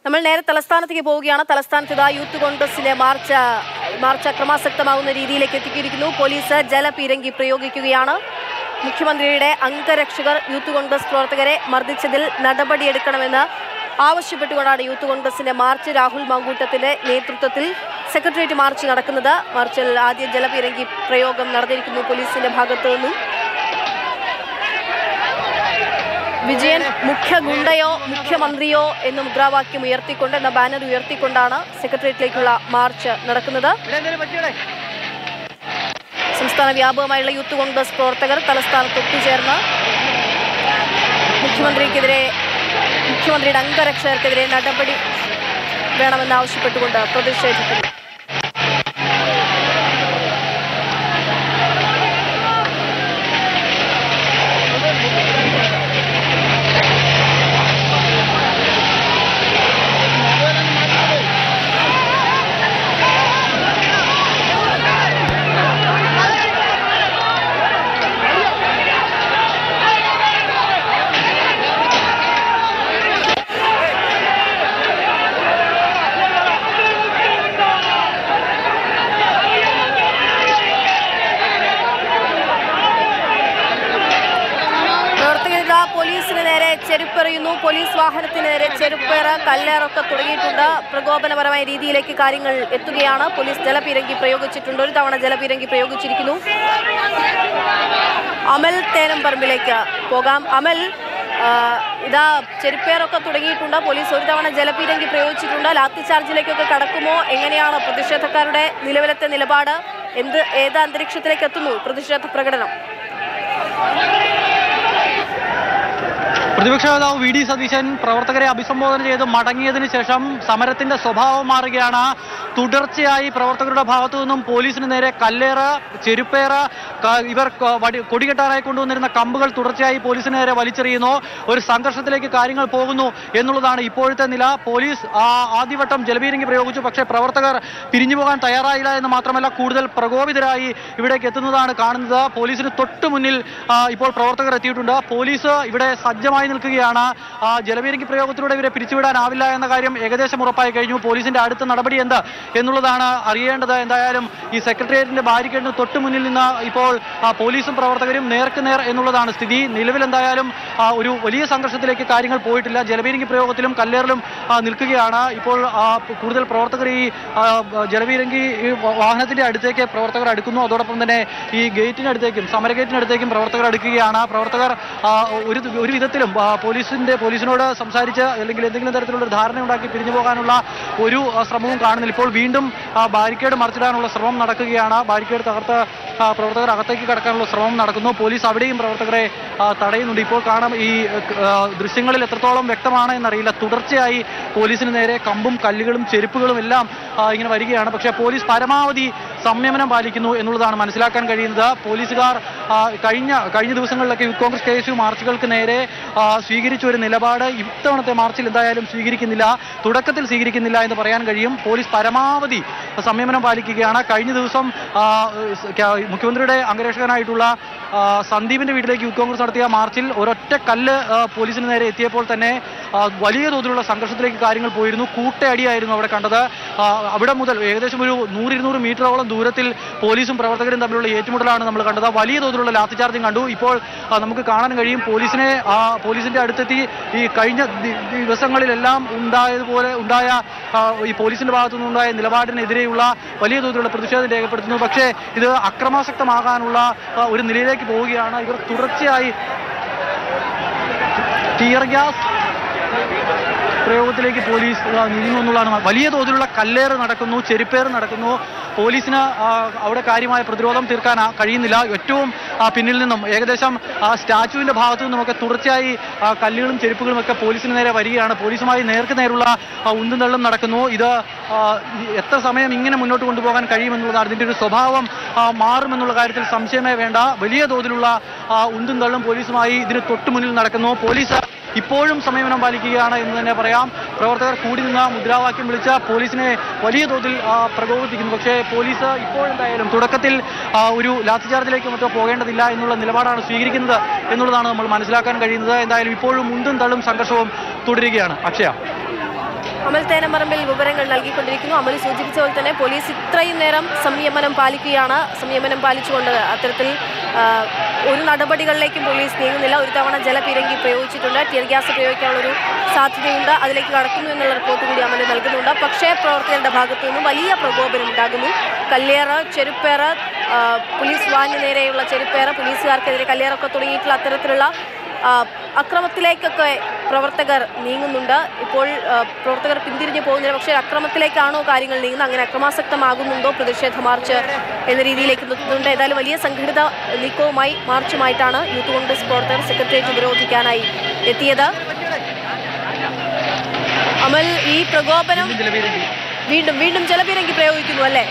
നമ്മൾ നേരെ തലസ്ഥാനത്തേക്ക് പോവുകയാണ് തലസ്ഥാനത്ത് ഇതാ യൂത്ത് കോൺഗ്രസിലെ മാർച്ച് മാർച്ച് അക്രമാസക്തമാകുന്ന രീതിയിലേക്ക് എത്തിക്കിയിരിക്കുന്നു പോലീസ് ജലപീരങ്കി പ്രയോഗിക്കുകയാണ് മുഖ്യമന്ത്രിയുടെ അംഗരക്ഷകർ യൂത്ത് കോൺഗ്രസ് പ്രവർത്തകരെ മർദ്ദിച്ചതിൽ നടപടിയെടുക്കണമെന്ന് ആവശ്യപ്പെട്ടുകൊണ്ടാണ് യൂത്ത് കോൺഗ്രസിന്റെ മാർച്ച് രാഹുൽ മാങ്കൂട്ടത്തിന്റെ നേതൃത്വത്തിൽ സെക്രട്ടേറിയറ്റ് മാർച്ച് നടക്കുന്നത് മാർച്ചിൽ ആദ്യം ജലപീരങ്കി പ്രയോഗം നടന്നിരിക്കുന്നു പോലീസിന്റെ ഭാഗത്തു നിന്നും വിജയൻ മുഖ്യ ഗുണ്ടയോ മുഖ്യമന്ത്രിയോ എന്ന മുദ്രാവാക്യം ഉയർത്തിക്കൊണ്ട് എന്ന ബാനർ ഉയർത്തിക്കൊണ്ടാണ് സെക്രട്ടേറിയറ്റിലേക്കുള്ള മാർച്ച് നടക്കുന്നത് സംസ്ഥാന വ്യാപകമായുള്ള യൂത്ത് കോൺഗ്രസ് പ്രവർത്തകർ തലസ്ഥാനത്ത് ഒത്തുചേർന്ന് മുഖ്യമന്ത്രിക്കെതിരെ മുഖ്യമന്ത്രിയുടെ അംഗരക്ഷകർക്കെതിരെ നടപടി വേണമെന്നാവശ്യപ്പെട്ടുകൊണ്ട് പ്രതിഷേധിക്കുന്നു പ്രവർത്തകരിതാ പോലീസിന് നേരെ ചെരുപ്പെറിയുന്നു പോലീസ് വാഹനത്തിന് നേരെ ചെരുപ്പേറ് കല്ലേറൊക്കെ തുടങ്ങിയിട്ടുണ്ട് പ്രകോപനപരമായ രീതിയിലേക്ക് കാര്യങ്ങൾ എത്തുകയാണ് പോലീസ് ജലപീരങ്കി പ്രയോഗിച്ചിട്ടുണ്ട് ഒരു തവണ ജലപീരങ്കി പ്രയോഗിച്ചിരിക്കുന്നു അമൽ തേനംപറമ്പിലേക്ക് പോകാം അമൽ ആ, ഇതാ ചെരുപ്പേറൊക്കെ തുടങ്ങിയിട്ടുണ്ട് പോലീസ് ഒരു തവണ ജലപീരങ്കി പ്രയോഗിച്ചിട്ടുണ്ട് ലാത്തി ചാർജിലേക്കൊക്കെ കടക്കുമോ എങ്ങനെയാണ് പ്രതിഷേധക്കാരുടെ നിലവിലത്തെ നിലപാട് എന്ത് ഏത് അന്തരീക്ഷത്തിലേക്ക് എത്തുന്നു പ്രതിഷേധ പ്രകടനം പ്രതിപക്ഷ നേതാവ് വി ഡി സതീശൻ പ്രവർത്തകരെ അഭിസംബോധന ചെയ്ത് മടങ്ങിയതിന് ശേഷം സമരത്തിന്റെ സ്വഭാവം മാറുകയാണ് തുടർച്ചയായി പ്രവർത്തകരുടെ ഭാഗത്തു നിന്നും പോലീസിന് നേരെ കല്ലേറ് ചെരുപ്പേറ് ക- ഇവർ ക- വടി- കൊടികെട്ടാനായി കൊണ്ടുവന്നിരുന്ന കമ്പുകൾ തുടർച്ചയായി പോലീസിന് നേരെ വലിച്ചെറിയുന്നു ഒരു സംഘർഷത്തിലേക്ക് കാര്യങ്ങൾ പോകുന്നു എന്നുള്ളതാണ് ഇപ്പോഴത്തെ നില പോലീസ് ആ ആദ്യവട്ടം ജലപീരങ്കി പ്രയോഗിച്ചു പക്ഷേ പ്രവർത്തകർ പിരിഞ്ഞു പോകാൻ തയ്യാറായില്ല എന്ന് മാത്രമല്ല കൂടുതൽ പ്രകോപിതരായി ഇവിടേക്ക് എത്തുന്നതാണ് കാണുന്നത് പോലീസിന് തൊട്ടു മുന്നിൽ ആ, ഇപ്പോൾ പ്രവർത്തകർ എത്തിയിട്ടുണ്ട് പോലീസ് ഇവിടെ സജ്ജമായി നിൽക്കുകയാണ് ആ, ജലപീരങ്കി പ്രയോഗത്തിലൂടെ ഇവരെ പിരിച്ചുവിടാനാവില്ല എന്ന കാര്യം ഏകദേശം ഉറപ്പായി കഴിഞ്ഞു പോലീസിന്റെ അടുത്ത നടപടി എന്ത് എന്നുള്ളതാണ് അറിയേണ്ടത് എന്തായാലും ഈ സെക്രട്ടേറിയറ്റിന്റെ ബാരിക്കേഡിന് തൊട്ടു മുന്നിൽ നിന്ന് ഇപ്പോൾ ആ, പോലീസും പ്രവർത്തകരും നേർക്ക് നേർ എന്നുള്ളതാണ് സ്ഥിതി നിലവിൽ എന്തായാലും ആ, ഒരു വലിയ സംഘർഷത്തിലേക്ക് കാര്യങ്ങൾ പോയിട്ടില്ല ജലപീരങ്കി പ്രയോഗത്തിലും കല്ലേറിലും ആ, നിൽക്കുകയാണ് ഇപ്പോൾ ആ, കൂടുതൽ പ്രവർത്തകർ ഈ ആ, ജലപീരങ്കി ഈ വാഹനത്തിന്റെ അടുത്തേക്ക് പ്രവർത്തകർ അടുക്കുന്നു അതോടൊപ്പം തന്നെ ഈ ഗേറ്റിനടുത്തേക്കും സമര ഗേറ്റിനടുത്തേക്കും പ്രവർത്തകർ അടുക്കുകയാണ് പ്രവർത്തകർ ആ, ഒരു ഒരു വിധത്തിലും ആ, പോലീസിന്റെ പോലീസിനോട് സംസാരിച്ച് അല്ലെങ്കിൽ എന്തെങ്കിലും തരത്തിലുള്ള ഒരു ധാരണ ഉണ്ടാക്കി പിരിഞ്ഞു പോകാനുള്ള ഒരു ആ, ശ്രമവും കാണുന്നില്ല ഇപ്പോൾ വീണ്ടും ആ, ബാരിക്കേഡ് മറിച്ചിടാനുള്ള ശ്രമം നടക്കുകയാണ് ബാരിക്കേഡ് തകർത്ത് ആ, പ്രവർത്തകർ അകത്തേക്ക് കടക്കാനുള്ള ശ്രമം നടക്കുന്നു പോലീസ് അവിടെയും പ്രവർത്തകരെ ആ, തടയുന്നുണ്ട് ഇപ്പോൾ കാണാം ഈ ആ, ദൃശ്യങ്ങളിൽ എത്രത്തോളം വ്യക്തമാണ് എന്നറിയില്ല തുടർച്ചയായി പോലീസിന് നേരെ കമ്പും കല്ലുകളും ചെരുപ്പുകളും എല്ലാം ആ, ഇങ്ങനെ വരികയാണ് പക്ഷേ പോലീസ് പരമാവധി സംയമനം പാലിക്കുന്നു എന്നുള്ളതാണ് മനസ്സിലാക്കാൻ കഴിയുന്നത് പോലീസുകാർ ആ, കഴിഞ്ഞ കഴിഞ്ഞ ദിവസങ്ങളിലൊക്കെ youth Congress K S U മാർച്ചുകൾക്ക് നേരെ ആ, സ്വീകരിച്ച ഒരു നിലപാട് ഇത്തവണത്തെ മാർച്ചിൽ എന്തായാലും സ്വീകരിക്കുന്നില്ല തുടക്കത്തിൽ സ്വീകരിക്കുന്നില്ല എന്ന് പറയാൻ കഴിയും പോലീസ് പരമാവധി സംയമനം പാലിക്കുകയാണ് കഴിഞ്ഞ ദിവസം ആ, സ് ക- മുഖ്യമന്ത്രിയുടെ അംഗരക്ഷകനായിട്ടുള്ള ആ, സന്ദീപിന്റെ വീട്ടിലേക്ക് യൂത്ത് കോൺഗ്രസ് നടത്തിയ മാർച്ചിൽ ഒരൊറ്റ കല്ല് ആ, പോലീസിന് നേരെ എത്തിയപ്പോൾ തന്നെ ആ, വലിയ തോതിലുള്ള സംഘർഷത്തിലേക്ക് കാര്യങ്ങൾ പോയിരുന്നു കൂട്ടയടിയായിരുന്നു അവിടെ കണ്ടത് ആ, അവിടെ മുതൽ ഏകദേശം ഒരു നൂറിരുന്നൂറ് മീറ്ററോളം ദൂരത്തിൽ പോലീസും പ്രവർത്തകരും തമ്മിലുള്ള ഏറ്റുമുട്ടലാണ് നമ്മൾ കണ്ടത് വലിയ തോതിലുള്ള ലാത്തി ചാർജും കണ്ടു ഇപ്പോൾ ആ, നമുക്ക് കാണാൻ കഴിയും പോലീസിനെ ആ, പോലീസിന്റെ അടുത്തെത്തി ഈ കഴിഞ്ഞ ദി- ദിവസങ്ങളിലെല്ലാം ഉണ്ടായതുപോലെ ഉണ്ടായ ആ, ഈ പോലീസിന്റെ ഭാഗത്തു നിന്നുണ്ടായ നിലപാടിനെതിരെയുള്ള വലിയ തോതിലുള്ള പ്രതിഷേധം രേഖപ്പെടുത്തുന്നു പക്ഷേ ഇത് അക്രമാസക്തമാകാനുള്ള ആ, ഒരു നിലയിലേക്ക് പോവുകയാണ് ഇവർ തുടർച്ചയായി ടിയർ ഗ്യാസ് പ്രയോഗത്തിലേക്ക് പോലീസ് ആ, നീങ്ങുന്നു എന്നുള്ളതാണ് വലിയ തോതിലുള്ള കല്ലേറ് നടക്കുന്നു ചെരുപ്പേറ് നടക്കുന്നു പോലീസിന് ആ, അവിടെ കാര്യമായ പ്രതിരോധം തീർക്കാൻ ആ, കഴിയുന്നില്ല ഏറ്റവും ആ, പിന്നിൽ നിന്നും ഏകദേശം ആ സ്റ്റാച്ചുവിന്റെ ഭാഗത്തു നിന്നുമൊക്കെ തുടർച്ചയായി ആ, കല്ലുകളും ചെരുപ്പുകളും ഒക്കെ പോലീസിന് നേരെ വരികയാണ് പോലീസുമായി നേർക്ക് നേരുള്ള ആ, ഉന്തും തള്ളും നടക്കുന്നു ഇത് ആ, ഈ എത്ര സമയം ഇങ്ങനെ മുന്നോട്ട് കൊണ്ടുപോകാൻ കഴിയുമെന്നുള്ളതാണ് ഇതിന്റെ ഒരു സ്വഭാവം ആ, മാറുമെന്നുള്ള കാര്യത്തിൽ സംശയമേ വേണ്ട വലിയ തോതിലുള്ള ആ, ഉന്തും തള്ളും പോലീസുമായി ഇതിന് തൊട്ടു മുന്നിൽ നടക്കുന്നു പോലീസ് ഇപ്പോഴും സംയമനം പാലിക്കുകയാണ് എന്ന് തന്നെ പറയാം പ്രവർത്തകർ കൂടി നിന്ന് മുദ്രാവാക്യം വിളിച്ച പോലീസിനെ വലിയ തോതിൽ ആ, പ്രകോപിപ്പിക്കുന്നു പക്ഷേ പോലീസ് ഇപ്പോഴെന്തായാലും തുടക്കത്തിൽ ആ, ഒരു ലാത്തിചാർജിലേക്ക് മറ്റോ പോകേണ്ടതില്ല എന്നുള്ള നിലപാടാണ് സ്വീകരിക്കുന്നത് എന്നുള്ളതാണ് നമ്മൾ മനസ്സിലാക്കാൻ കഴിയുന്നത് എന്തായാലും ഇപ്പോഴും മുണ്ടും തള്ളും സംഘർഷവും തുടരുകയാണ് അക്ഷയ അമൽ തേനമറമ്പിൽ വിവരങ്ങൾ നൽകിക്കൊണ്ടിരിക്കുന്നു അമൽ സൂചിപ്പിച്ച പോലെ തന്നെ പോലീസ് ഇത്രയും നേരം സംയമനം പാലിക്കുകയാണ് സംയമനം പാലിച്ചുകൊണ്ട് അത്തരത്തിൽ ആ, ഒരു നടപടികളിലേക്കും പോലീസ് നീങ്ങുന്നില്ല ഒരു തവണ ജലപീരങ്കി പ്രയോഗിച്ചിട്ടുണ്ട് ടിയർ ഗ്യാസ് പ്രയോഗിക്കാനുള്ള ഒരു സാധ്യതയുണ്ട് അതിലേക്ക് കടക്കുന്നു എന്നുള്ള റിപ്പോർട്ട് കൂടി അമൽ നൽകുന്നുണ്ട് പക്ഷേ പ്രവർത്തകരുടെ ഭാഗത്തു നിന്നും വലിയ പ്രകോപനം ഉണ്ടാകുന്നു കല്ലേറ് ചെരുപ്പേറ് ആ, പോലീസ് വാനിന് നേരെയുള്ള ചെരുപ്പേറ് പോലീസുകാർക്കെതിരെ കല്ലേറൊക്കെ തുടങ്ങിയിട്ടുള്ള അത്തരത്തിലുള്ള ആ, അക്രമത്തിലേക്കൊക്കെ പ്രവർത്തകർ നീങ്ങുന്നുണ്ട് ഇപ്പോൾ ആ, പ്രവർത്തകർ പിന്തിരിഞ്ഞു പോകുന്നില്ല പക്ഷേ അക്രമത്തിലേക്കാണോ കാര്യങ്ങൾ നീങ്ങുന്നത് അങ്ങനെ അക്രമാസക്തമാകുന്നുണ്ടോ പ്രതിഷേധ മാർച്ച് എന്ന രീതിയിലേക്ക് എത്തുന്നുണ്ട് ഏതായാലും വലിയ സംഘടിത നീക്കവുമായി മാർച്ചുമായിട്ടാണ് യൂത്ത് കോൺഗ്രസ് പ്രവർത്തകർ സെക്രട്ടേറിയറ്റ് ഉപരോധിക്കാനായി എത്തിയത് അമൽ ഈ പ്രകോപനം ജലപീരങ്കി വീണ്ടും വീണ്ടും ജലപീരങ്കി പ്രയോഗിക്കുന്നു അല്ലേ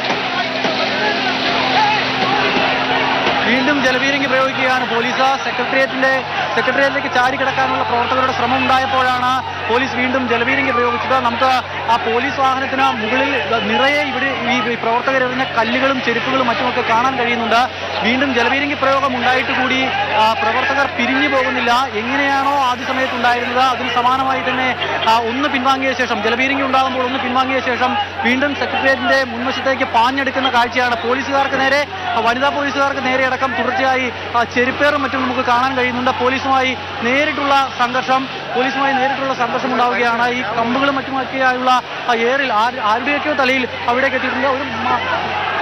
വീണ്ടും ജലപീരങ്കി പ്രയോഗിക്കുകയാണ് പോലീസ് സെക്രട്ടേറിയറ്റിന്റെ സെക്രട്ടേറിയറ്റിലേക്ക് ചാടിക്കിടക്കാനുള്ള പ്രവർത്തകരുടെ ശ്രമം ഉണ്ടായപ്പോഴാണ് പോലീസ് വീണ്ടും ജലപീരങ്കി പ്രയോഗിച്ചത് നമുക്ക് ആ പോലീസ് വാഹനത്തിന് മുകളിൽ നിറയെ ഇവിടെ ഈ പ്രവർത്തകരെറിഞ്ഞ കല്ലുകളും ചെരുപ്പുകളും മറ്റുമൊക്കെ കാണാൻ കഴിയുന്നുണ്ട് വീണ്ടും ജലപീരങ്കി പ്രയോഗം ഉണ്ടായിട്ട് കൂടി ആ, പ്രവർത്തകർ പിരിഞ്ഞു പോകുന്നില്ല എങ്ങനെയാണോ ആദ്യ സമയത്ത് ഉണ്ടായിരുന്നത് അതിന് സമാനമായി തന്നെ ആ, ഒന്ന് പിൻവാങ്ങിയ ശേഷം ജലപീരങ്കി ഉണ്ടാകുമ്പോൾ ഒന്ന് പിൻവാങ്ങിയ ശേഷം വീണ്ടും സെക്രട്ടേറിയറ്റിന്റെ മുൻവശത്തേക്ക് പാഞ്ഞെടുക്കുന്ന കാഴ്ചയാണ് പോലീസുകാർക്ക് നേരെ ആ, വനിതാ പോലീസുകാർക്ക് നേരെ അടക്കം തുടർച്ചയായി ആ, ചെരുപ്പേറും മറ്റും നമുക്ക് കാണാൻ കഴിയുന്നുണ്ട് പോലീസുമായി നേരിട്ടുള്ള സംഘർഷം പോലീസുമായി നേരിട്ടുള്ള സംഘർഷം ഉണ്ടാവുകയാണ് ഈ കമ്പുകളും മറ്റുമൊക്കെയായുള്ള ആ ഏറിൽ ആര് ആരുടെയൊക്കെയോ തലയിൽ അവിടേക്ക് എത്തിയിട്ടുണ്ട് ഒരു മ-